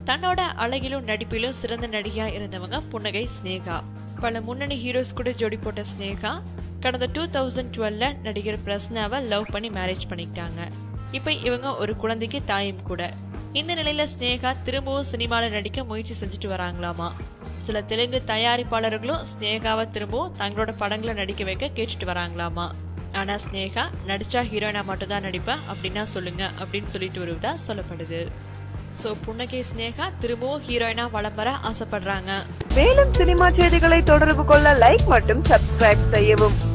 தன்னோட அழகிலும் நடிப்பிலும் சிறந்த நடிகையா இருந்தவங்க புன்னகை ஸ்னேகா பல முன்னணி ஹீரோஸ் கூட ஜோடி போட்ட ஸ்னேகா கடந்த டூ தௌசண்ட் டுவெல்ல நடிகர் பிரஸ்னாவை லவ் பண்ணி மேரேஜ் பண்ணிக்கிட்டாங்க இப்போ இவங்க ஒரு குழந்தைக்கு தாயும் கூட இந்த நிலையில ஸ்னேகா திரும்பவும் சினிமால நடிக்க முயற்சி செஞ்சுட்டு வராங்களாமா சில தெலுங்கு தயாரிப்பாளர்களும் ஸ்னேகாவை திரும்பவும் தங்களோட படங்களை நடிக்க வைக்க கேட்டுட்டு வராங்களாமா ஆனா ஸ்னேகா நடிச்சா ஹீரோயினா மட்டும் தான் நடிப்பேன் அப்படின்னா சொல்லுங்க அப்படின்னு சொல்லிட்டு வருவதா சொல்லப்படுது ஸோ புன்னகை ஸ்னேகா திரும்பவும் ஹீரோயினா வலம் வர ஆசைப்படுறாங்க மேலும் சினிமா செய்திகளை தொடர்பு கொள்ள லைக் மற்றும் சப்ஸ்கிரைப் செய்யவும்